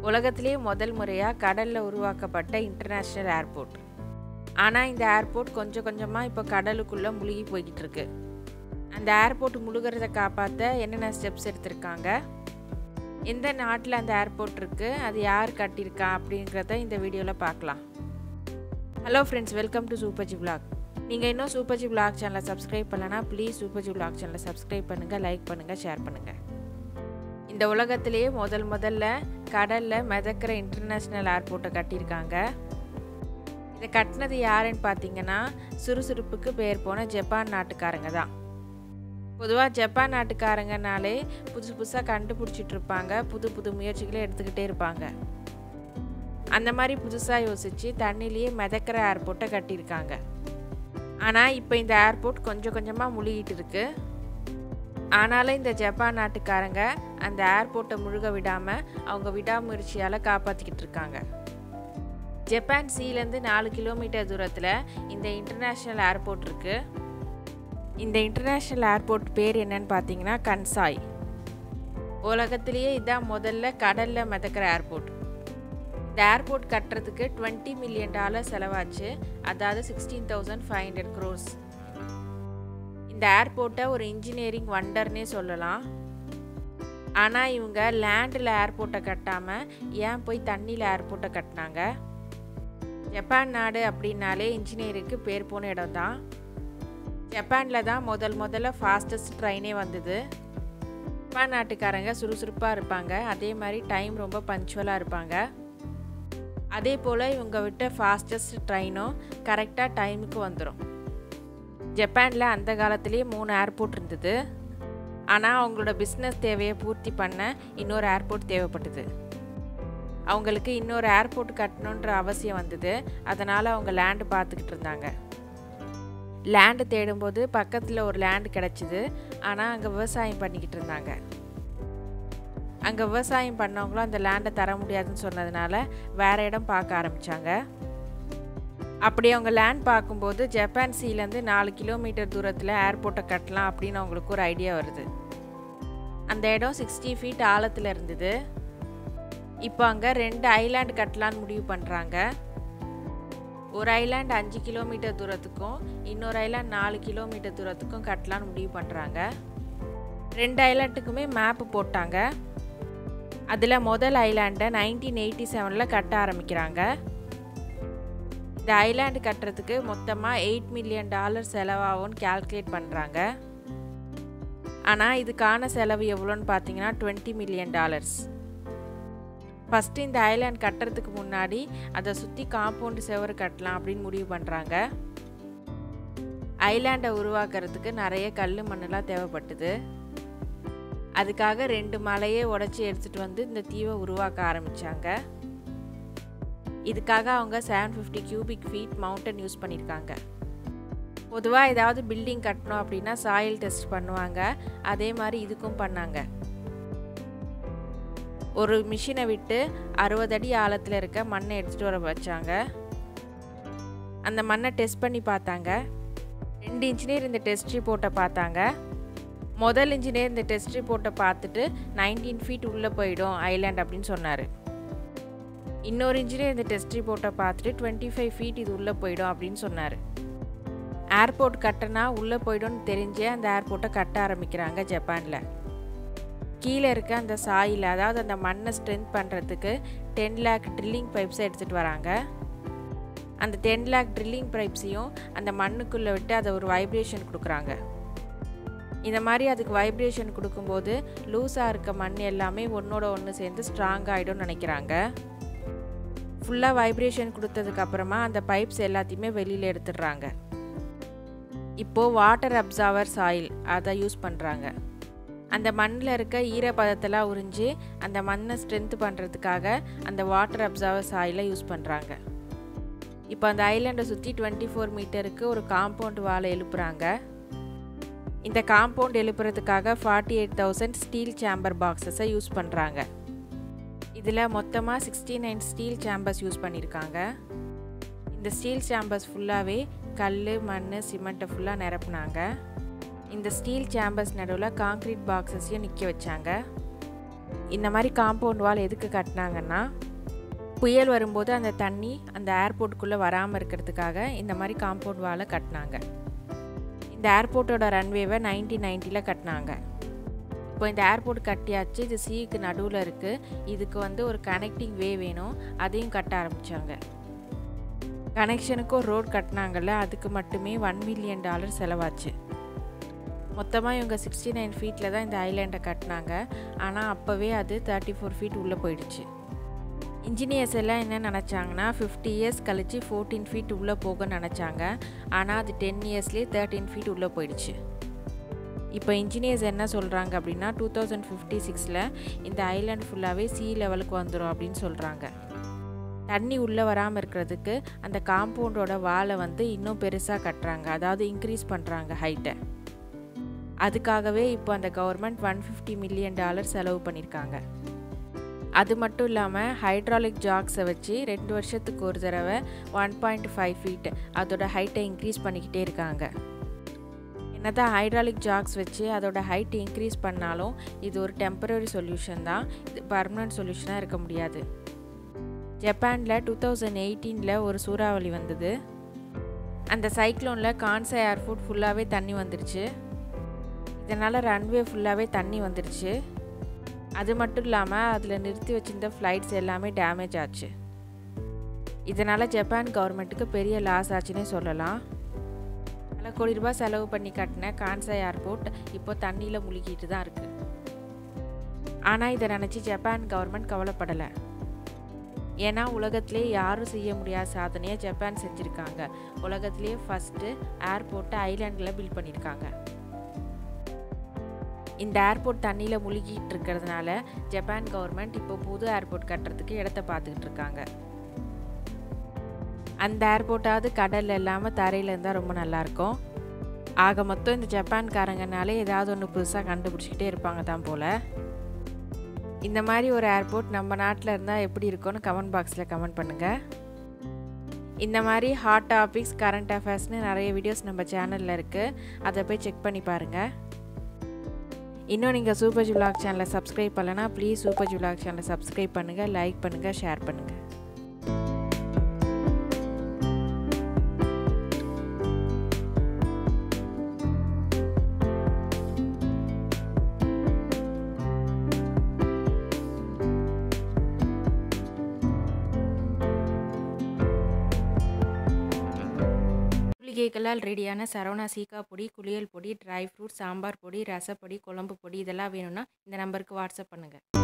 உலகத்திலே முதல் முறையாக கடலில் உருவாக்கப்பட்ட இன்டர்நேஷ்னல் ஏர்போர்ட் ஆனால் இந்த ஏர்போர்ட் கொஞ்சம் கொஞ்சமாக இப்போ கடலுக்குள்ளே முழுகி போய்கிட்டு இருக்கு அந்த ஏர்போர்ட் முழுகிறத காப்பாற்ற என்னென்ன ஸ்டெப்ஸ் எடுத்திருக்காங்க எந்த நாட்டில் அந்த ஏர்போர்ட் இருக்குது அது யார் கட்டியிருக்கா அப்படிங்கிறத இந்த வீடியோவில் பார்க்கலாம் hello friends welcome to Superji vlog நீங்கள் இன்னும் சூப்பர்ஜி விலாக் சேனலை சப்ஸ்கிரைப் பண்ணலனா ப்ளீஸ் சூப்பர்ஜி விலாக் சேனலை சப்ஸ்கிரைப் பண்ணுங்கள் லைக் பண்ணுங்கள் ஷேர் பண்ணுங்கள் இந்த உலகத்திலேயே முதல் முதல்ல கடலில் மிதக்கிற இன்டர்நேஷ்னல் ஏர்போர்ட்டை கட்டியிருக்காங்க இதை கட்டினது யாருன்னு பார்த்தீங்கன்னா சுறுசுறுப்புக்கு பேர் போன ஜப்பான் நாட்டுக்காரங்க தான் பொதுவாக ஜப்பான் நாட்டுக்காரங்கனாலே புதுசு புதுசாக கண்டுபிடிச்சிட்டு இருப்பாங்க புது புது முயற்சிகளை எடுத்துக்கிட்டே இருப்பாங்க அந்த மாதிரி புதுசாக யோசித்து தண்ணிலேயே மிதக்கிற ஏர்போர்ட்டை கட்டியிருக்காங்க ஆனால் இப்போ இந்த ஏர்போர்ட் கொஞ்சம் கொஞ்சமாக முழுகிட்டு இருக்கு ஆனாலும் இந்த ஜப்பான் நாட்டுக்காரங்க அந்த ஏர்போர்ட்டை முழுக விடாமல் அவங்க விடாமுயற்சியால் காப்பாற்றிக்கிட்டு இருக்காங்க ஜப்பான் சீலேருந்து நாலு கிலோமீட்டர் தூரத்தில் இந்த இன்டர்நேஷ்னல் ஏர்போர்ட் இருக்குது இந்த இன்டர்நேஷ்னல் ஏர்போர்ட் பேர் என்னன்னு பார்த்தீங்கன்னா கன்சாய் உலகத்திலேயே இதான் முதல்ல கடலில் மிதக்கிற ஏர்போர்ட் இந்த ஏர்போர்ட் கட்டுறதுக்கு டுவெண்ட்டி மில்லியன் டாலர் செலவாச்சு அதாவது sixteen thousand five hundred crores இந்த ஏர்போர்ட்டை ஒரு இன்ஜினியரிங் வண்டர்னே சொல்லலாம் ஆனால் இவங்க லேண்டில் ஏர்போர்ட்டை கட்டாமல் ஏன் போய் தண்ணியில் ஏர்போர்ட்டை கட்டினாங்க ஜப்பான் நாடு அப்படின்னாலே இன்ஜினியருக்கு பேர் போன இடம் தான் ஜப்பானில் தான் முதல் முதல்ல ஃபாஸ்டஸ்ட் ட்ரெயினே வந்தது ஜப்பான் நாட்டுக்காரங்க சுறுசுறுப்பாக இருப்பாங்க அதே மாதிரி டைம் ரொம்ப பஞ்சுவலாக இருப்பாங்க அதே போல் இவங்க விட்ட ஃபாஸ்டஸ்ட் ட்ரெயினும் கரெக்டாக டைமுக்கு வந்துடும் ஜப்பானில் அந்த காலத்துலேயே மூணு ஏர்போர்ட் இருந்தது ஆனால் அவங்களோட பிஸ்னஸ் தேவையை பூர்த்தி பண்ண இன்னொரு ஏர்போர்ட் தேவைப்பட்டது அவங்களுக்கு இன்னொரு ஏர்போர்ட் கட்டணுன்ற அவசியம் வந்தது அதனால் அவங்க லேண்டு பார்த்துக்கிட்டு இருந்தாங்க லேண்டு தேடும்போது பக்கத்தில் ஒரு லேண்டு கிடச்சிது ஆனால் அங்கே விவசாயம் பண்ணிக்கிட்டு இருந்தாங்க அங்கே விவசாயம் பண்ணவங்களும் அந்த லேண்டை தர முடியாதுன்னு சொன்னதுனால வேறு இடம் பார்க்க ஆரம்பித்தாங்க அப்படி அவங்க லேண்ட் பார்க்கும்போது ஜப்பான் சீலேருந்து நாலு கிலோமீட்டர் தூரத்தில் ஏர்போர்ட்டை கட்டலாம் அப்படின்னு அவங்களுக்கு ஒரு ஐடியா வருது அந்த இடம் சிக்ஸ்டி ஃபீட் ஆழத்தில் இருந்தது இப்போ அங்கே ரெண்டு ஐலாண்ட் கட்டலான்னு முடிவு பண்ணுறாங்க ஒரு ஐலாண்ட் அஞ்சு கிலோமீட்டர் தூரத்துக்கும் இன்னொரு ஐலாண்ட் நாலு கிலோமீட்டர் தூரத்துக்கும் கட்டலான்னு முடிவு பண்ணுறாங்க ரெண்டு ஐலாண்டுக்குமே மேப்பு போட்டாங்க அதில் முதல் ஐலாண்டை நைன்டீன் எயிட்டி செவனில் கட்ட ஆரம்பிக்கிறாங்க இந்த ஐலாண்டு கட்டுறதுக்கு மொத்தமாக எயிட் மில்லியன் டாலர் செலவாகும்னு கேல்குலேட் பண்ணுறாங்க ஆனால் இதுக்கான செலவு எவ்வளோன்னு பார்த்தீங்கன்னா டுவெண்ட்டி மில்லியன் டாலர்ஸ் ஃபஸ்ட்டு இந்த ஐலாண்ட் கட்டுறதுக்கு முன்னாடி அதை சுற்றி காம்பவுண்டு செவரு கட்டலாம் அப்படின்னு முடிவு பண்ணுறாங்க ஐலாண்டை உருவாக்குறதுக்கு நிறைய கல் மண்ணெலாம் தேவைப்பட்டுது அதுக்காக ரெண்டு மலையை உடச்சி எடுத்துகிட்டு வந்து இந்த தீவை உருவாக்க ஆரம்பித்தாங்க இதுக்காக அவங்க seven fifty cubic feet mountain use பண்ணியிருக்காங்க பொதுவாக ஏதாவது பில்டிங் கட்டணும் அப்படின்னா சாயில் டெஸ்ட் பண்ணுவாங்க அதே மாதிரி இதுக்கும் பண்ணாங்க ஒரு மிஷினை விட்டு அறுபது அடி ஆழத்தில் இருக்க மண்ணை எடுத்துகிட்டு வர வச்சாங்க அந்த மண்ணை டெஸ்ட் பண்ணி பார்த்தாங்க ரெண்டு இன்ஜினியர் இந்த டெஸ்ட் ரிப்போர்ட்டை பார்த்தாங்க முதல் இன்ஜினியர் இந்த டெஸ்ட் ரிப்போர்ட்டை பார்த்துட்டு நைன்டீன் ஃபீட் உள்ளே போயிடும் ஐலாண்ட் அப்படின்னு சொன்னார் இன்னொரு இன்ஜினியர் இந்த டெஸ்ட் ரிப்போர்ட்டை பார்த்துட்டு டுவெண்ட்டி ஃபைவ் ஃபீட் இது உள்ளே போயிடும் அப்படின்னு சொன்னார் ஏர்போர்ட் கட்டினா உள்ளே போய்டும்னு தெரிஞ்சே அந்த ஏர்போர்ட்டை கட்ட ஆரம்பிக்கிறாங்க ஜப்பானில் கீழே இருக்க அந்த சாயில் அதாவது அந்த மண்ணை ஸ்ட்ரென்த் பண்ணுறதுக்கு டென் லேக் ட்ரில்லிங் பைப்ஸை எடுத்துகிட்டு வராங்க அந்த டென் லேக் ட்ரில்லிங் பைப்ஸையும் அந்த மண்ணுக்குள்ளே விட்டு அதை ஒரு வைப்ரேஷன் கொடுக்குறாங்க இந்த மாதிரி அதுக்கு வைப்ரேஷன் கொடுக்கும்போது லூஸாக இருக்க மண் எல்லாமே ஒன்றோட ஒன்று சேர்ந்து ஸ்ட்ராங் ஆகிடும்னு நினைக்கிறாங்க ஃபுல்லாக வைப்ரேஷன் கொடுத்ததுக்கப்புறமா அந்த பைப்ஸ் எல்லாத்தையுமே வெளியில் எடுத்துடுறாங்க இப்போது வாட்டர் அப்சார்வர் சாயில் அதை யூஸ் பண்ணுறாங்க அந்த மண்ணில் இருக்க ஈரப்பதத்தெல்லாம் உறிஞ்சி அந்த மண்ணை ஸ்ட்ரென்த் பண்ணுறதுக்காக அந்த வாட்டர் அப்சார்வர் சாயிலை யூஸ் பண்ணுறாங்க இப்போ அந்த ஐலாண்டை சுற்றி டுவெண்ட்டி ஃபோர் மீட்டருக்கு ஒரு காம்பவுண்ட் வாழை எழுப்புறாங்க இந்த காம்பவுண்ட் எழுப்புறதுக்காக forty eight thousand steel chamber பாக்ஸஸை யூஸ் பண்ணுறாங்க இதில் மொத்தமாக sixty nine steel chambers use பண்ணியிருக்காங்க இந்த ஸ்டீல் சேம்பர்ஸ் ஃபுல்லாகவே கல் மண் சிமெண்ட்டை ஃபுல்லாக நிரப்புனாங்க இந்த ஸ்டீல் சேம்பர்ஸ் நடுவில் காங்க்ரீட் பாக்ஸஸையும் நிற்க வச்சாங்க இந்த மாதிரி காம்பவுண்ட் வால் எதுக்கு கட்டினாங்கன்னா புயல் வரும்போது அந்த தண்ணி அந்த ஏர்போர்ட்டுக்குள்ளே வராமல் இருக்கிறதுக்காக இந்த மாதிரி காம்பவுண்ட் வாலை கட்டினாங்க இந்த ஏர்போர்ட்டோட ரன்வேவை நைன்டீன் நைன்ட்டியில் கட்டினாங்க இப்போ இந்த ஏர்போர்ட் கட்டியாச்சு இது சீக்கு நடுவில் இருக்குது இதுக்கு வந்து ஒரு கனெக்டிங் வே வேணும் அதையும் கட்ட ஆரம்பித்தாங்க கனெக்ஷனுக்கும் ரோட் கட்டினாங்கல்ல அதுக்கு மட்டுமே ஒன் மில்லியன் டாலர் செலவாச்சு மொத்தமாக இவங்க சிக்ஸ்டி நைன் ஃபீட்டில் தான் இந்த ஐலாண்டை கட்டினாங்க ஆனால் அப்போவே அது தேர்ட்டி ஃபோர் ஃபீட் உள்ளே போயிடுச்சு இன்ஜினியர்ஸ் எல்லாம் என்ன நினச்சாங்கன்னா ஃபிஃப்டி இயர்ஸ் கழித்து ஃபோர்டீன் ஃபீட் உள்ளே போகன்னு நினச்சாங்க ஆனால் அது டென் இயர்ஸ்லேயே தேர்ட்டீன் ஃபீட் உள்ளே போயிடுச்சு இப்போ இன்ஜினியர்ஸ் என்ன சொல்கிறாங்க அப்படின்னா டூ தௌசண்ட் ஃபிஃப்டி சிக்ஸில் இந்த ஐலாண்ட் ஃபுல்லாகவே சி லெவலுக்கு வந்துடும் அப்படின்னு சொல்கிறாங்க தண்ணி உள்ளே வராமல் இருக்கிறதுக்கு அந்த காம்பவுண்டோட வாலை வந்து இன்னும் பெருசாக கட்டுறாங்க அதாவது இன்க்ரீஸ் பண்ணுறாங்க ஹைட்டை அதுக்காகவே இப்போ அந்த government one fifty million dollar செலவு பண்ணியிருக்காங்க அது மட்டும் இல்லாமல் ஹைட்ராலிக் ஜாக்ஸை வச்சு ரெண்டு வருஷத்துக்கு ஒரு தடவை ஒன் பாயிண்ட் ஃபைவ் ஃபீட் அதோட ஹைட்டை இன்க்ரீஸ் பண்ணிக்கிட்டே இருக்காங்க என்னதான் ஹைட்ராலிக் ஜாக்ஸ் வச்சு அதோட ஹைட் இன்க்ரீஸ் பண்ணாலும் இது ஒரு டெம்பரரி சொல்யூஷன் தான் இது பர்மனன்ட் சொல்யூஷனாக இருக்க முடியாது ஜப்பானில் டூ தௌசண்ட் எயிட்டீனில் ஒரு சூறாவளி வந்தது அந்த சைக்ளோனில் கான்சா ஏர்போர்ட் ஃபுல்லாகவே தண்ணி வந்துருச்சு இதனால் ரன்வே ஃபுல்லாகவே தண்ணி வந்துருச்சு அது மட்டும் இல்லாமல் அதில் நிறுத்தி வச்சிருந்த ஃப்ளைட்ஸ் எல்லாமே டேமேஜ் ஆச்சு இதனால் ஜப்பான் கவர்மெண்ட்டுக்கு பெரிய லாஸ் ஆச்சுன்னே சொல்லலாம் பல கோடி ரூபாய் செலவு பண்ணி கட்டின கான்சா ஏர்போர்ட் இப்போ தண்ணியில் முழுகிட்டு தான் இருக்குது ஆனால் இதை நினச்சி ஜப்பான் கவர்மெண்ட் கவலைப்படலை ஏன்னா உலகத்திலே யாரும் செய்ய முடியாத சாதனையை ஜப்பான் செஞ்சுருக்காங்க உலகத்திலே ஃபஸ்ட்டு ஏர்போர்ட்டை ஐலாண்டில் பில்ட் பண்ணியிருக்காங்க இந்த ஏர்போர்ட் தண்ணியில் முழுகிட்டு இருக்கிறதுனால ஜப்பான் கவர்மெண்ட் இப்போ புது ஏர்போர்ட் கட்டுறதுக்கு இடத்த பார்த்துக்கிட்டு இருக்காங்க அந்த ஏர்போர்ட்டாவது கடலில் இல்லாமல் தரையில் இருந்தால் ரொம்ப நல்லாயிருக்கும் ஆக மொத்தம் இந்த ஜப்பான்காரங்கனாலே ஏதாவது ஒன்று புதுசாக கண்டுபிடிச்சிக்கிட்டே இருப்பாங்க தான் போல் இந்த மாதிரி ஒரு ஏர்போர்ட் நம்ம நாட்டில் இருந்தால் எப்படி இருக்கும்னு கமெண்ட் பாக்ஸில் கமெண்ட் பண்ணுங்கள் இந்த மாதிரி ஹாட் டாபிக்ஸ் கரண்ட் அஃபேர்ஸ்னு நிறைய வீடியோஸ் நம்ம சேனலில் இருக்குது அதை போய் செக் பண்ணி பாருங்கள் இன்னும் நீங்கள் சூப்பர் ஜுலாக் சேனலை சப்ஸ்கிரைப் பண்ணலன்னா ப்ளீஸ் சூப்பர் ஜுலாக் சேனலை சப்ஸ்கிரைப் பண்ணுங்கள் லைக் பண்ணுங்கள் ஷேர் பண்ணுங்கள் மூலிகைகளால் ரெடியான சரவணா சீக்கா பொடி குளியல் பொடி ட்ரை ஃப்ரூட் சாம்பார் பொடி ரசப்பொடி குழம்பு பொடி இதெல்லாம் வேணும்னா இந்த நம்பருக்கு வாட்ஸ்அப் பண்ணுங்கள்